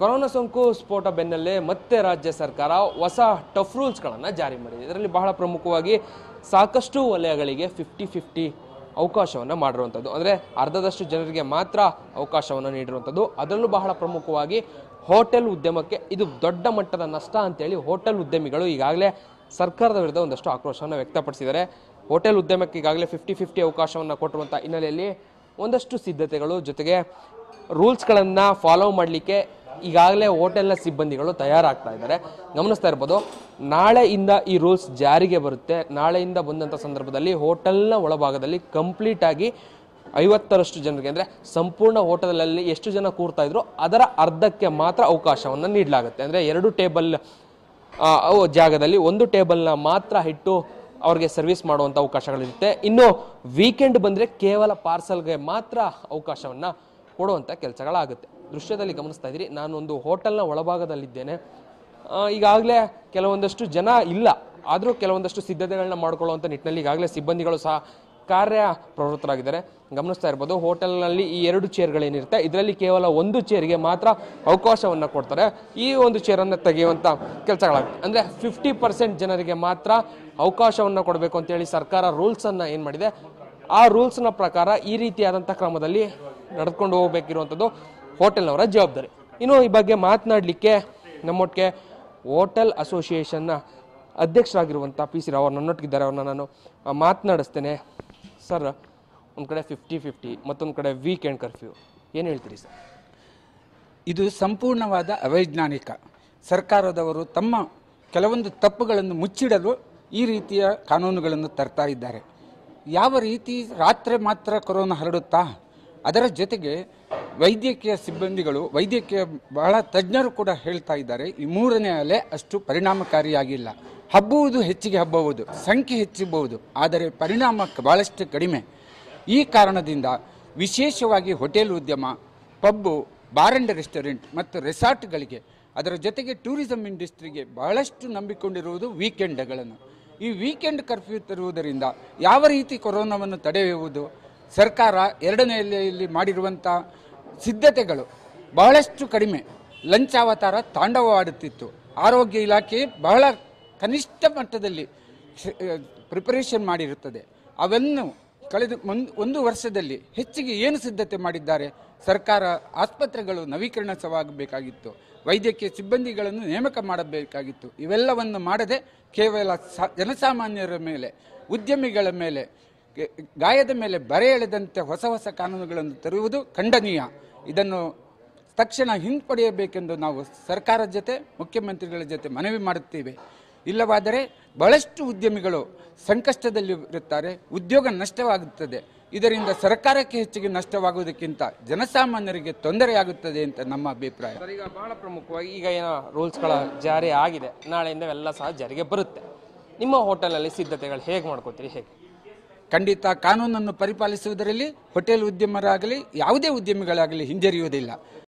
corona ಸೋಂಕು ಸ್ಫೋಟ ಬೆನ್ನಲ್ಲೇ ಮತ್ತೆ ರಾಜ್ಯ ಸರ್ಕಾರ ಹೊಸ ಟಫ್ ರೂಲ್ಸ್ಗಳನ್ನು ಜಾರಿ ಮಾಡಿದೆ ಇದರಲ್ಲಿ ಬಹಳ ಪ್ರಮುಖವಾಗಿ ಸಾಕಷ್ಟು ವಲಯಗಳಿಗೆ ಫಿಫ್ಟಿ ಫಿಫ್ಟಿ ಅವಕಾಶವನ್ನು ಮಾಡಿರುವಂಥದ್ದು ಅಂದರೆ ಅರ್ಧದಷ್ಟು ಜನರಿಗೆ ಮಾತ್ರ ಅವಕಾಶವನ್ನು ನೀಡಿರುವಂಥದ್ದು ಅದರಲ್ಲೂ ಬಹಳ ಪ್ರಮುಖವಾಗಿ ಹೋಟೆಲ್ ಉದ್ಯಮಕ್ಕೆ ಇದು ದೊಡ್ಡ ಮಟ್ಟದ ನಷ್ಟ ಅಂತೇಳಿ ಹೋಟೆಲ್ ಉದ್ಯಮಿಗಳು ಈಗಾಗಲೇ ಸರ್ಕಾರದ ವಿರುದ್ಧ ಒಂದಷ್ಟು ಆಕ್ರೋಶವನ್ನು ವ್ಯಕ್ತಪಡಿಸಿದ್ದಾರೆ ಹೋಟೆಲ್ ಉದ್ಯಮಕ್ಕೆ ಈಗಾಗಲೇ ಫಿಫ್ಟಿ ಫಿಫ್ಟಿ ಅವಕಾಶವನ್ನು ಕೊಟ್ಟಿರುವಂಥ ಹಿನ್ನೆಲೆಯಲ್ಲಿ ಒಂದಷ್ಟು ಸಿದ್ಧತೆಗಳು ಜೊತೆಗೆ ರೂಲ್ಸ್ಗಳನ್ನು ಫಾಲೋ ಮಾಡಲಿಕ್ಕೆ ಈಗಾಗಲೇ ಹೋಟೆಲ್ನ ಸಿಬ್ಬಂದಿಗಳು ತಯಾರಾಗ್ತಾ ಇದ್ದಾರೆ ಗಮನಿಸ್ತಾ ಇರ್ಬೋದು ನಾಳೆಯಿಂದ ಈ ರೂಲ್ಸ್ ಜಾರಿಗೆ ಬರುತ್ತೆ ನಾಳೆಯಿಂದ ಬಂದಂಥ ಸಂದರ್ಭದಲ್ಲಿ ಹೋಟೆಲ್ನ ಒಳಭಾಗದಲ್ಲಿ ಕಂಪ್ಲೀಟ್ ಆಗಿ ಐವತ್ತರಷ್ಟು ಜನರಿಗೆ ಅಂದರೆ ಸಂಪೂರ್ಣ ಹೋಟೆಲಲ್ಲಿ ಎಷ್ಟು ಜನ ಕೂರ್ತಾ ಇದ್ರು ಅದರ ಅರ್ಧಕ್ಕೆ ಮಾತ್ರ ಅವಕಾಶವನ್ನು ನೀಡಲಾಗುತ್ತೆ ಅಂದರೆ ಎರಡು ಟೇಬಲ್ ಆ, ಅವು ಜಾಗದಲ್ಲಿ ಒಂದು ಟೇಬಲ್ನ ಮಾತ್ರ ಇಟ್ಟು ಅವ್ರಿಗೆ ಸರ್ವಿಸ್ ಮಾಡುವಂಥ ಅವಕಾಶಗಳಿರುತ್ತೆ ಇನ್ನು ವೀಕೆಂಡ್ ಬಂದರೆ ಕೇವಲ ಪಾರ್ಸಲ್ಗೆ ಮಾತ್ರ ಅವಕಾಶವನ್ನು ಕೊಡುವಂಥ ಕೆಲಸಗಳಾಗುತ್ತೆ ದೃಶ್ಯದಲ್ಲಿ ಗಮನಿಸ್ತಾ ಇದ್ದೀರಿ ನಾನು ಒಂದು ಹೋಟೆಲ್ನ ಒಳಭಾಗದಲ್ಲಿದ್ದೇನೆ ಆ, ಈಗಾಗಲೇ ಕೆಲವೊಂದಷ್ಟು ಜನ ಇಲ್ಲ ಆದರೂ ಕೆಲವೊಂದಷ್ಟು ಸಿದ್ಧತೆಗಳನ್ನ ಮಾಡ್ಕೊಳ್ಳುವಂಥ ನಿಟ್ಟಿನಲ್ಲಿ ಈಗಾಗಲೇ ಸಿಬ್ಬಂದಿಗಳು ಸಹ ಕಾರ್ಯ ಪ್ರವೃತ್ತರಾಗಿದ್ದಾರೆ ಗಮನಿಸ್ತಾ ಇರ್ಬೋದು ಹೋಟೆಲ್ನಲ್ಲಿ ಈ ಎರಡು ಚೇರ್ಗಳೇನಿರುತ್ತೆ ಇದರಲ್ಲಿ ಕೇವಲ ಒಂದು ಚೇರಿಗೆ ಮಾತ್ರ ಅವಕಾಶವನ್ನು ಕೊಡ್ತಾರೆ ಈ ಒಂದು ಚೇರನ್ನು ತೆಗೆಯುವಂಥ ಕೆಲಸಗಳಾಗುತ್ತೆ ಅಂದರೆ ಫಿಫ್ಟಿ ಪರ್ಸೆಂಟ್ ಜನರಿಗೆ ಮಾತ್ರ ಅವಕಾಶವನ್ನು ಕೊಡಬೇಕು ಅಂತೇಳಿ ಸರ್ಕಾರ ರೂಲ್ಸನ್ನು ಏನು ಮಾಡಿದೆ ಆ ರೂಲ್ಸ್ನ ಪ್ರಕಾರ ಈ ರೀತಿಯಾದಂಥ ಕ್ರಮದಲ್ಲಿ ನಡೆದುಕೊಂಡು ಹೋಗಬೇಕಿರುವಂಥದ್ದು ಹೋಟೆಲ್ನವರ ಜವಾಬ್ದಾರಿ ಇನ್ನು ಈ ಬಗ್ಗೆ ಮಾತನಾಡಲಿಕ್ಕೆ ನಮ್ಮೊಟ್ಟಿಗೆ ಹೋಟೆಲ್ ಅಸೋಸಿಯೇಷನ್ನ ಅಧ್ಯಕ್ಷರಾಗಿರುವಂಥ ಪಿ ಸಿ ರಾವ್ ಅವ್ರು ನನ್ನೊಟ್ಟಿಗಿದ್ದಾರೆ ಅವ್ರನ್ನ ನಾನು ಆ, ಮಾತನಾಡಿಸ್ತೇನೆ ಸರ್ ಒಂದು ಕಡೆ ಫಿಫ್ಟಿ ಫಿಫ್ಟಿ ಮತ್ತೊಂದು ಕಡೆ ವೀಕೆಂಡ್ ಕರ್ಫ್ಯೂ ಏನು ಹೇಳ್ತೀರಿ ಸರ್ ಇದು ಸಂಪೂರ್ಣವಾದ ಅವೈಜ್ಞಾನಿಕ ಸರ್ಕಾರದವರು ತಮ್ಮ ಕೆಲವೊಂದು ತಪ್ಪುಗಳನ್ನು ಮುಚ್ಚಿಡಲು ಈ ರೀತಿಯ ಕಾನೂನುಗಳನ್ನು ತರ್ತಾ ಇದ್ದಾರೆ ಯಾವ ರೀತಿ ರಾತ್ರಿ ಮಾತ್ರ ಕೊರೋನಾ ಹರಡುತ್ತಾ ಅದರ ಜೊತೆಗೆ ವೈದ್ಯಕೀಯ ಸಿಬ್ಬಂದಿಗಳು ವೈದ್ಯಕೀಯ ಬಹಳ ತಜ್ಞರು ಕೂಡ ಹೇಳ್ತಾ ಇದ್ದಾರೆ ಈ ಮೂರನೇ ಅಲೆ ಅಷ್ಟು ಪರಿಣಾಮಕಾರಿಯಾಗಿಲ್ಲ ಹಬ್ಬುವುದು ಹೆಚ್ಚಿಗೆ ಹಬ್ಬಬಹುದು ಸಂಖ್ಯೆ ಹೆಚ್ಚಬಹುದು ಆದರೆ ಪರಿಣಾಮ ಬಹಳಷ್ಟು ಕಡಿಮೆ ಈ ಕಾರಣದಿಂದ ವಿಶೇಷವಾಗಿ ಹೋಟೆಲ್ ಉದ್ಯಮ ಪಬ್ಬು ಬಾರ್ ಅಂಡ್ ರೆಸ್ಟೋರೆಂಟ್ ಮತ್ತು ರೆಸಾರ್ಟ್ಗಳಿಗೆ ಅದರ ಜೊತೆಗೆ ಟೂರಿಸಂ ಇಂಡಸ್ಟ್ರಿಗೆ ಬಹಳಷ್ಟು ನಂಬಿಕೊಂಡಿರುವುದು ವೀಕೆಂಡ್ಗಳನ್ನು ಈ ವೀಕೆಂಡ್ ಕರ್ಫ್ಯೂ ತರುವುದರಿಂದ ಯಾವ ರೀತಿ ಕೊರೋನಾವನ್ನು ತಡೆಯುವುದು ಸರ್ಕಾರ ಎರಡನೇ ಅಲೆಯಲ್ಲಿ ಮಾಡಿರುವಂಥ ಸಿದ್ಧತೆಗಳು ಬಹಳಷ್ಟು ಕಡಿಮೆ ಲಂಚಾವತಾರ ತಾಂಡವವಾಡುತ್ತಿತ್ತು ಆರೋಗ್ಯ ಇಲಾಖೆ ಬಹಳ ಕನಿಷ್ಠ ಮಟ್ಟದಲ್ಲಿ ಪ್ರಿಪರೇಷನ್ ಮಾಡಿರುತ್ತದೆ ಅವನ್ನು ಕಳೆದ ಮುಂದ್- ಒಂದು ವರ್ಷದಲ್ಲಿ ಹೆಚ್ಚಿಗೆ ಏನು ಸಿದ್ಧತೆ ಮಾಡಿದ್ದಾರೆ ಸರ್ಕಾರ ಆಸ್ಪತ್ರೆಗಳು ನವೀಕರಣವಾಗಬೇಕಾಗಿತ್ತು ವೈದ್ಯಕೀಯ ಸಿಬ್ಬಂದಿಗಳನ್ನು ನೇಮಕ ಮಾಡಬೇಕಾಗಿತ್ತು ಇವೆಲ್ಲವನ್ನು ಮಾಡದೆ ಕೇವಲ ಸ- ಜನಸಾಮಾನ್ಯರ ಮೇಲೆ ಉದ್ಯಮಿಗಳ ಮೇಲೆ ಗೆ- ಗಾಯದ ಮೇಲೆ ಬರೆ ಎಳೆದಂತೆ ಹೊಸ ಹೊಸ ಕಾನೂನುಗಳನ್ನು ತರುವುದು ಖಂಡನೀಯ ಇದನ್ನು ತಕ್ಷಣ ಹಿಂಪಡೆಯಬೇಕೆಂದು ನಾವು ಸರ್ಕಾರದ ಜೊತೆ ಮುಖ್ಯಮಂತ್ರಿಗಳ ಜೊತೆ ಮನವಿ ಮಾಡುತ್ತೇವೆ ಇಲ್ಲವಾದರೆ ಬಹಳಷ್ಟು ಉದ್ಯಮಿಗಳು ಸಂಕಷ್ಟದಲ್ಲಿ ಇರುತ್ತಾರೆ ಉದ್ಯೋಗ ನಷ್ಟವಾಗುತ್ತದೆ ಇದರಿಂದ ಸರ್ಕಾರಕ್ಕೆ ಹೆಚ್ಚಿಗೆ ನಷ್ಟವಾಗುವುದಕ್ಕಿಂತ ಜನಸಾಮಾನ್ಯರಿಗೆ ತೊಂದರೆಯಾಗುತ್ತದೆ ಅಂತ ನಮ್ಮ ಅಭಿಪ್ರಾಯ ಸರ್ ಈಗ ಬಹಳ ಪ್ರಮುಖವಾಗಿ ಈಗ ಏನೋ ರೂಲ್ಸ್ಗಳ ಜಾರಿ ಆಗಿದೆ ನಾಳೆಯಿಂದ ಎಲ್ಲ ಸಹ ಜಾರಿಗೆ ಬರುತ್ತೆ ನಿಮ್ಮ ಹೋಟೆಲ್ನಲ್ಲಿ ಸಿದ್ಧತೆಗಳು ಹೇಗೆ ಮಾಡ್ಕೋತೀರಿ ಹೇಗೆ ಖಂಡಿತ ಕಾನೂನನ್ನು ಪರಿಪಾಲಿಸುವುದರಲ್ಲಿ ಹೋಟೆಲ್ ಉದ್ಯಮರಾಗಲಿ ಯಾವುದೇ ಉದ್ಯಮಿಗಳಾಗಲಿ ಹಿಂಜರಿಯುವುದಿಲ್ಲ